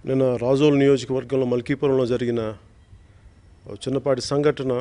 నిన్న రాజోల్ నియోజకవర్గంలో మల్కీపురంలో జరిగిన ఓ చిన్నపాటి సంఘటన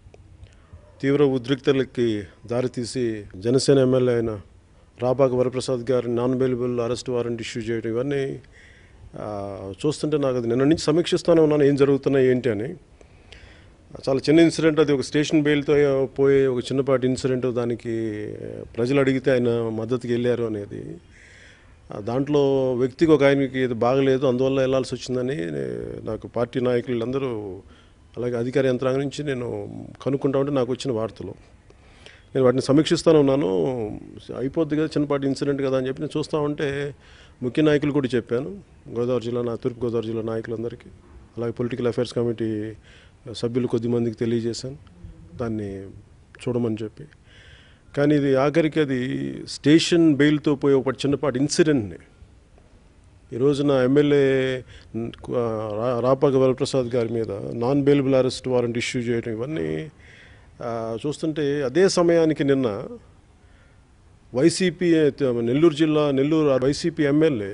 తీవ్ర ఉద్రిక్తలకి దారితీసి జనసేన ఎమ్మెల్యే అయిన రాబాగ్ వరప్రసాద్ గారి non bailable arrest warrant issue చేయడం ఇవన్నీ ఆ, చూస్తుంటే నాకు అది నిన్న నుంచి సమీక్షిస్తూనే ఉన్నాను ఏం జరుగుతున్నాయి ఏంటి అని చాలా చిన్న ఇన్సిడెంట్ అది ఒక స్టేషన్ బెయిల్తో పోయే ఒక చిన్నపాటి ఇన్సిడెంట్ దానికి ప్రజలు అడిగితే ఆయన మద్దతుకి వెళ్ళారు అనేది ఆ, దాంట్లో వ్యక్తికి ఒక ఆయనకి ఇది బాగలేదు అందువల్ల వెళ్ళాల్సి వచ్చిందని నాకు పార్టీ నాయకులు అందరూ అలాగే అధికార యంత్రాంగం నుంచి నేను కనుక్కుంటా ఉంటే నాకు వచ్చిన వార్తలు నేను వాటిని సమీక్షిస్తూనే ఉన్నాను అయిపోద్ది కదా చిన్నపాటి ఇన్సిడెంట్ కదా అని చెప్పి నేను చూస్తూ ఉంటే ముఖ్య నాయకులు కూడా చెప్పాను గోదావరి జిల్లా నా తూర్పు గోదావరి జిల్లా నాయకులందరికీ అలాగే పొలిటికల్ అఫైర్స్ కమిటీ సభ్యులు కొద్దిమందికి తెలియజేశాను దాన్ని చూడమని చెప్పి కానీ ఇది ఆఖరికి అది స్టేషన్ బెయిల్తో పోయే ఒక చిన్నపాటి ఇన్సిడెంట్ని ఈ రోజున ఎమ్మెల్యే ఆ, రా- రాపాక వరప్రసాద్ గారి మీద non bailable arrest warrant issue చేయడం ఇవన్నీ ఆ, చూస్తుంటే అదే సమయానికి నిన్న వైసీపీ నెల్లూరు జిల్లా నెల్లూరు వైసీపీ ఎమ్మెల్యే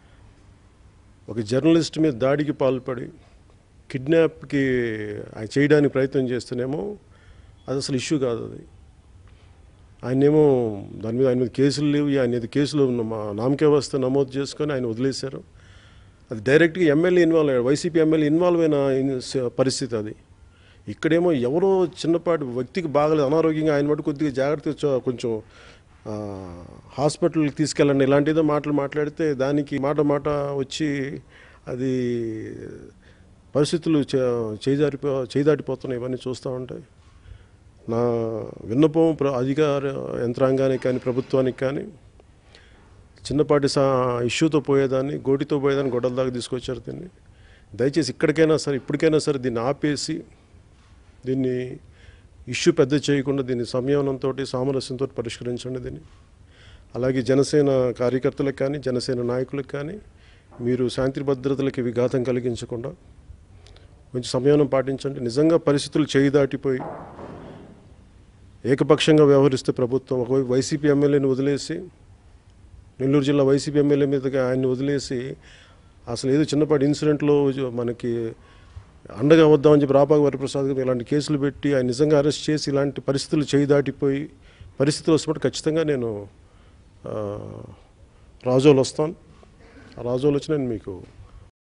ఒక జర్నలిస్ట్ మీద దాడికి పాల్పడి కిడ్నాప్కి ఆయన చేయడానికి ప్రయత్నం చేస్తేనేమో అది అసలు ఇష్యూ కాదు అది ఆయనేమో దాని మీద ఆయన మీద కేసులు లేవు ఆయన మీద కేసులు ఉన్న మా నామకే వ్యవస్థ నమోదు చేసుకొని ఆయన వదిలేశారు అది డైరెక్ట్గా ఎమ్మెల్యే ఇన్వాల్వ్ అయ్యాడు వైసీపీ ఎమ్మెల్యే ఇన్వాల్వ్ అయిన ఇన్- స- పరిస్థితి అది ఇక్కడేమో ఎవరో చిన్నపాటి వ్యక్తికి బాగలేదు అనారోగ్యంగా ఆయన మటు కొద్దిగా జాగ్రత్త చ- కొంచెం ఆ, హాస్పిటల్కి తీసుకెళ్ళండి ఇలాంటిదో మాటలు మాట్లాడితే దానికి మాట మాట వచ్చి అది పరిస్థితులు చే- చేజారిపో చేదాటిపోతున్నాయి ఇవన్నీ చూస్తూ ఉంటాయి నా విన్నపం ప్ర అధికార యంత్రాంగానికి కానీ ప్రభుత్వానికి కానీ చిన్నపాటి సా ఇష్యూతో పోయేదాన్ని గోటితో పోయేదాన్ని గొడవల దాకా తీసుకొచ్చారు దీన్ని దయచేసి ఇక్కడికైనా సరే ఇప్పటికైనా సరే దీన్ని ఆపేసి దీన్ని ఇష్యూ పెద్ద చేయకుండా దీన్ని సంయమనంతో సామరస్యంతో పరిష్కరించండి దీన్ని అలాగే జనసేన కార్యకర్తలకు కానీ జనసేన నాయకులకు కానీ మీరు శాంతి భద్రతలకి విఘాతం కలిగించకుండా కొంచెం సంయమనం పాటించండి నిజంగా పరిస్థితులు చేయి దాటిపోయి ఏకపక్షంగా వ్యవహరిస్తే ప్రభుత్వం ఒకవైపు వైసీపీ ఎమ్మెల్యేని వదిలేసి నెల్లూరు జిల్లా వైసీపీ ఎమ్మెల్యే మీదగా ఆయన్ని వదిలేసి అసలు ఏదో చిన్నపాటి ఇన్సిడెంట్లో మనకి అండగా వద్దామని చెప్పి రాపాక వరప్రసాద్ గారు ఇలాంటి కేసులు పెట్టి ఆయన నిజంగా అరెస్ట్ చేసి ఇలాంటి పరిస్థితులు చేయి దాటిపోయి పరిస్థితులు వస్తున్నప్పుడు ఖచ్చితంగా నేను ఆ, రాజోలు వస్తాను ఆ రాజోలు వచ్చి నేను మీకు